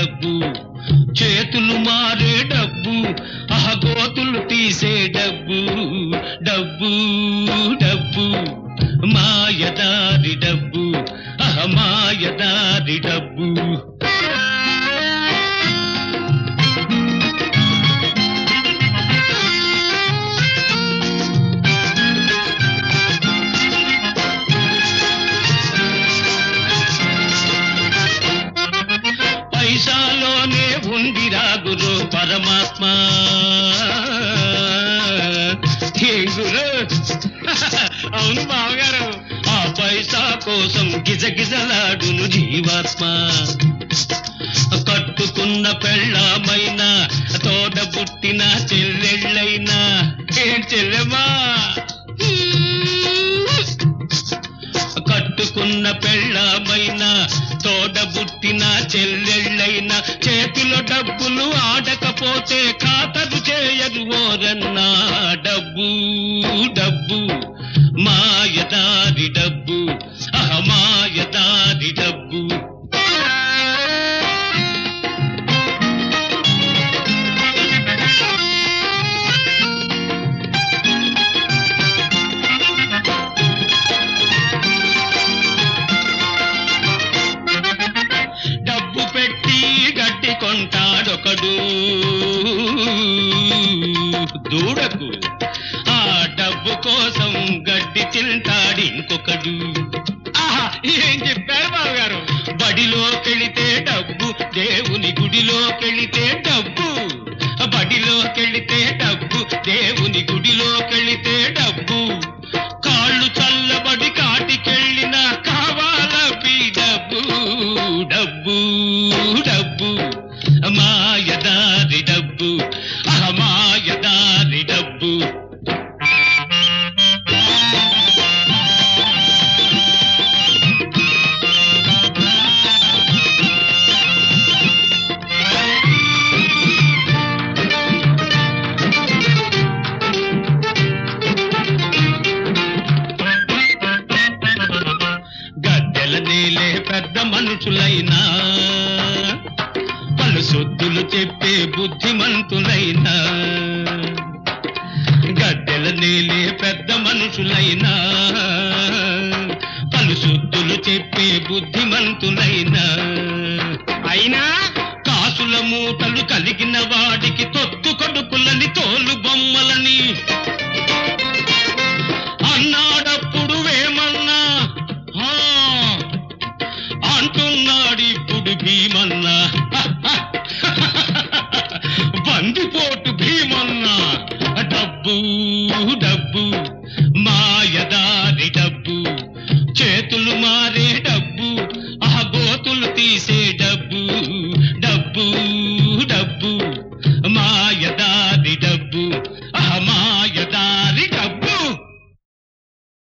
డబ్బు చేతులు మారే డబ్బు అహగోతులు తీసే డబ్బు డబ్బు డబ్బు మాయదారి డబ్బు అహ మాయదారి డబ్బు పైసాలోనే ఉందిరా గురు పరమాత్మ ఏ గురు అవును బావగారు ఆ పైసా కోసం గిజగిజలాడును జీవాత్మ కట్టుకున్న పెళ్ళామైనా తోట పుట్టిన చెల్లెళ్ళైనా ఏం చెల్లెమ్మా కట్టుకున్న పెళ్ళామైనా తోడబుట్టిన చెల్లెళ్ళైనా చేతిలో డబ్బులు ఆడకపోతే ఖాతరు చేయరు ఓరన్నా డబ్బు డబ్బు మాయదారి డబ్బు అహ మాయదారి డబ్బు డబ్బు పెట్టి గడ్డి కొంటాడొకడు దూడకు ఆ డబ్బు కోసం గడ్డి తింటాడు ఇంకొకడు ఆహా ఏం చెప్పారు బావగారు బడిలోకెళితే డబ్బు దేవుని గుడిలోకెళితే డబ్బు బడిలోకెళితే డబ్బు దేవుని గుడిలోకెళితే డబ్బు కాళ్ళు చల్లబడి కాటికెళ్ళిన కావాల డబ్బు డబ్బు డబ్బు మాయదారి డబ్బు అహ మాయదారి డబ్బు గద్దెల నీలే పెద్ద మనుషులైనా పలు సొద్దులు చెప్పే బుద్ధిమంతులైనా గద్దెల నీలే పెద్ద మనుషులైనా పలు సొద్దులు చెప్పే బుద్ధిమంతులైనా అయినా కాసుల మూటలు కలిగిన వాడికి తొత్తు కొడుకులని తోలు బొమ్మ